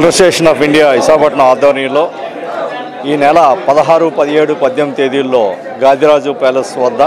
Association of India Visakhapatnam ఆధ్వర్యంలో ఈ నెల పదహారు పదిహేడు పద్దెనిమిది తేదీల్లో గాదిరాజు ప్యాలెస్ వద్ద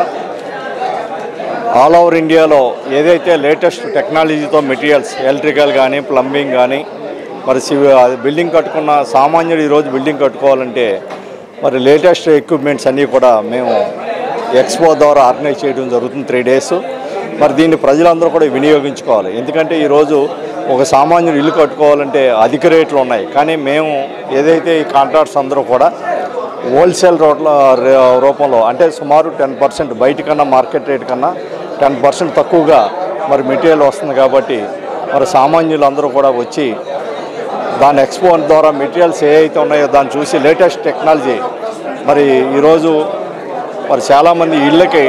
ఆల్ ఓవర్ ఇండియాలో ఏదైతే లేటెస్ట్ టెక్నాలజీతో మెటీరియల్స్ ఎలక్ట్రికల్ కానీ ప్లంబింగ్ కానీ మరి సివి బిల్డింగ్ కట్టుకున్న సామాన్యుడు ఈరోజు బిల్డింగ్ కట్టుకోవాలంటే మరి లేటెస్ట్ ఎక్విప్మెంట్స్ అన్నీ కూడా మేము ఎక్స్పో ద్వారా ఆర్గనైజ్ చేయడం జరుగుతుంది త్రీ డేస్ మరి దీన్ని ప్రజలందరూ కూడా వినియోగించుకోవాలి ఎందుకంటే ఈరోజు ఒక సామాన్యుడు ఇల్లు కట్టుకోవాలంటే అధిక రేట్లు ఉన్నాయి కానీ మేము ఏదైతే ఈ కాంట్రాక్ట్స్ అందరూ కూడా హోల్సేల్ రోడ్ల రూపంలో అంటే సుమారు టెన్ పర్సెంట్ బయట కన్నా మార్కెట్ రేట్ కన్నా టెన్ పర్సెంట్ తక్కువగా మరి మెటీరియల్ వస్తుంది కాబట్టి మరి సామాన్యులు అందరూ కూడా వచ్చి దాని ఎక్స్పో ద్వారా మెటీరియల్స్ ఏ అయితే ఉన్నాయో దాన్ని చూసి లేటెస్ట్ టెక్నాలజీ మరి ఈరోజు మరి చాలామంది ఇళ్ళకి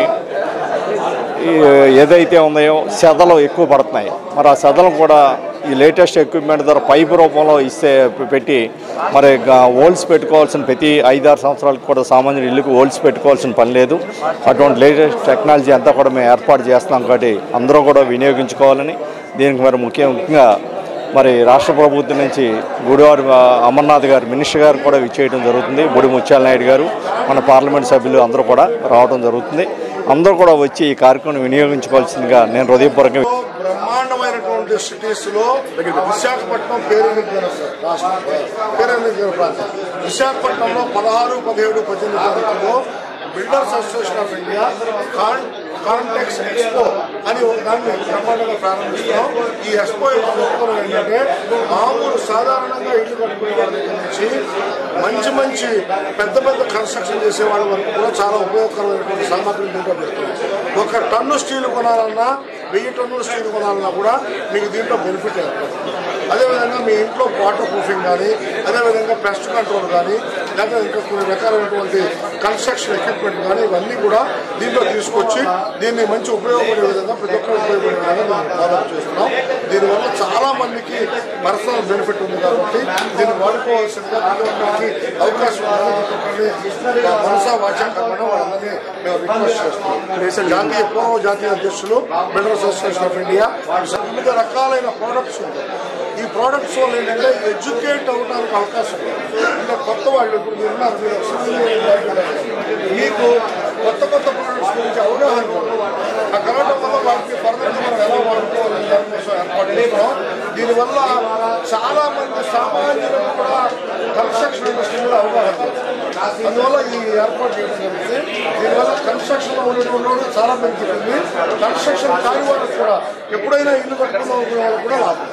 ఈ ఏదైతే ఉన్నాయో సెదలు ఎక్కువ పడుతున్నాయి మరి ఆ సెదలు కూడా ఈ లేటెస్ట్ ఎక్విప్మెంట్ ద్వారా పైప్ రూపంలో ఇస్తే పెట్టి మరి హోల్స్ పెట్టుకోవాల్సిన ప్రతి ఐదారు సంవత్సరాలకు కూడా సామాన్యుల ఇల్లుకు హోల్స్ పెట్టుకోవాల్సిన పని లేదు అటువంటి లేటెస్ట్ టెక్నాలజీ అంతా కూడా మేము ఏర్పాటు చేస్తున్నాం కాబట్టి అందరూ కూడా వినియోగించుకోవాలని దీనికి మరి ముఖ్య ముఖ్యంగా మరి రాష్ట్ర ప్రభుత్వం నుంచి గుడివారి ఆ, అమర్నాథ్ గారు మినిస్టర్ గారు కూడా ఇచ్చేయడం జరుగుతుంది బుడి ముత్యాల నాయుడు గారు మన పార్లమెంట్ సభ్యులు అందరూ కూడా రావడం జరుగుతుంది అందరూ కూడా వచ్చి ఈ కార్యక్రమం వినియోగించుకోవాల్సిందిగా నేను హృదయపూర్వకంగా బ్రహ్మాండమైనటువంటి సిటీస్ లో విశాఖపట్నం పేరెన్నికైన రాష్ట్రం పేరెన్నికైన ప్రాంతం విశాఖపట్నంలో పదహారు పదిహేడు పద్దెనిమిది తారీఖులో builders association of India con Contex expo అని ఒక దాన్ని బ్రహ్మాండంగా ప్రారంభిస్తున్నాం ఈ ఎక్స్పో యొక్క గొప్పతనం ఏంటంటే మామూలు సాధారణంగా ఇల్లు కట్టుకునే వాళ్ళ దగ్గర నుంచి మంచి మంచి పెద్ద పెద్ద కన్స్ట్రక్షన్ చేసే వాళ్ళ వరకు కూడా చాలా ఉపయోగకరమైనటువంటి సామాగ్రిని దీంట్లో పెడుతున్నాం ఒక టన్ను స్టీల్ కొనాలన్నా వెయ్యి టన్నుల స్టీల్ కొనాలన్నా కూడా మీకు దీంట్లో బెనిఫిట్ ఏర్పడుతుంది అదేవిధంగా మీ ఇంట్లో వాటర్ ప్రూఫింగ్ కానీ అదేవిధంగా పెస్ట్ కంట్రోల్ కానీ లేదా ఇంకా కొన్ని రకాలైనటువంటి కన్స్ట్రక్షన్ ఎక్విప్మెంట్ కానీ ఇవన్నీ కూడా దీంట్లో తీసుకొచ్చి దీన్ని మంచి ఉపయోగపడే విధంగా ప్రతి ఒక్కరు ఉపయోగపడే విధంగా మేము డెవలప్ చేస్తున్నాం దీనివల్ల చాలా మందికి పర్సనల్ బెనిఫిట్ ఉంది కాబట్టి దీన్ని వాడుకోవాల్సిందిగా ప్రతి ఒక్కరికి అవకాశం ఉందని ప్రతి ఒక్కరిని మనసా వాచాకరమైన వాళ్ళందరినీ మేము రిక్వెస్ట్ చేస్తున్నాం జాతీయ పూర్వ జాతీయ అధ్యక్షులు బిల్డర్స్ అసోసియేషన్ ఆఫ్ ఇండియా వివిధ రకాలైన ప్రోడక్ట్స్ ఉంటాయి ఈ ప్రోడక్ట్స్ వల్ల ఏంటంటే ఎడ్యుకేట్ అవ్వడానికి అవకాశం ఉంది అంటే కొత్త వాళ్ళు ఇప్పుడు మీరు ఉన్నారు మీరు civil engineer. మీకు కొత్త కొత్త ప్రోడక్ట్స్ గురించి అవగాహన ఉంది. ఆ కలవడం వల్ల వాటిని ఫర్దర్ మనం ఎలా వాడుకోవాలని దానికోసం ఏర్పాటు చేస్తున్నాం దీనివల్ల చాలా మంది సామాన్యులకు కూడా కన్స్ట్రక్షన్ ఇండస్ట్రీ మీద అవగాహన ఉంది. అందువల్ల ఈ ఏర్పాటు చేయడం జరుగుతుంది దీనివల్ల కన్స్ట్రక్షన్ లో ఉన్నటువంటి వాళ్ళు చాలా బెనిఫిట్ ఉంది కన్స్ట్రక్షన్ కాని వాళ్ళకి కూడా ఎప్పుడైనా ఇల్లు కట్టుకున్న వాళ్ళకి కూడా లాభం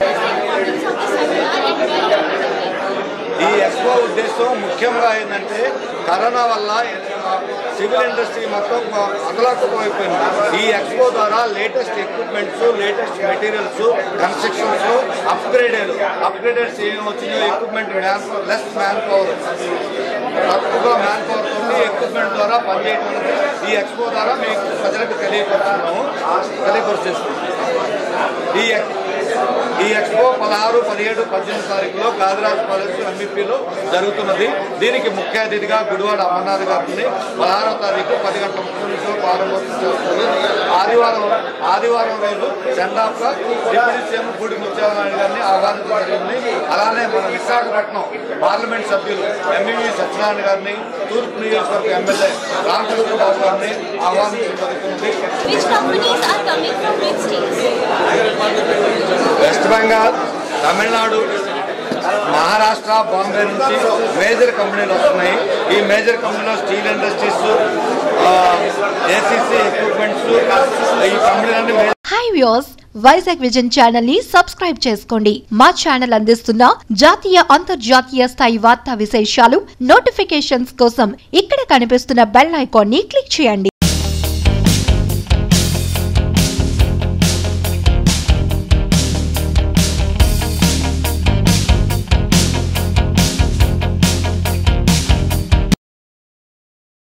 ఈ ఎక్స్పో ఉద్దేశం ముఖ్యంగా ఏంటంటే కరోనా వల్ల సివిల్ ఇండస్ట్రీ మొత్తం అగలాకుపోయిపోయింది ఈ ఎక్స్పో ద్వారా latest equipments latest materials constructions upgraded upgradeds ఏం వచ్చినాయో equipment man less man power తక్కువ మ్యాన్ పవర్ తోటి ఎక్విప్మెంట్ ద్వారా పనిచేయడం అనేది ఈ ఎక్స్పో ద్వారా మీకు ప్రజలకు తెలియపరుస్తున్నాము తెలియపరుస్తున్నాము ఈ ఎక్- ఈ ఎక్స్పో పదహారు పదిహేడు పద్దెనిమిది తారీఖులో గాదిరాజ్ కాలేజ్ ఎంబీపీలో జరుగుతున్నది దీనికి ముఖ్య అతిథిగా గుడివాడ అమర్నాథ్ గారిని పదహారో తారీఖు పది గంటల ముప్పై నిమిషాలు ప్రారంభోత్సవం చేస్తుంది ఆదివారం ఆదివారం రోజు సెండాఫ్గా డిప్యూటీ సీఎం గుడి ముత్యాలనాయుడు గారిని ఆహ్వానించడం జరిగింది అలానే మన విశాఖపట్నం పార్లమెంట్ సభ్యులు ఎంఈవి సత్యనారాయణ గారిని తూర్పు నియోజకవర్గ ఎమ్మెల్యే రామచంద్ర బాబు గారిని ఆహ్వానించడం జరుగుతుంది Which companies are coming from which states? West Bengal Tamil Nadu Maharashtra Bombay నుంచి మేజర్ కంపెనీలు వస్తున్నాయి ఈ మేజర్ కంపెనీలో స్టీల్ ఇండస్ట్రీస్ ఏసీసీ ఎక్విప్మెంట్స్ ఈ కంపెనీలన్నీ major hi views Vizag vision channel ని సబ్స్క్రైబ్ చేసుకోండి మా ఛానల్ అందిస్తున్న జాతీయ అంతర్జాతీయ స్థాయి వార్తా విశేషాలు నోటిఫికేషన్స్ కోసం ఇక్కడ కనిపిస్తున్న బెల్ ఐకాన్ ని క్లిక్ చేయండి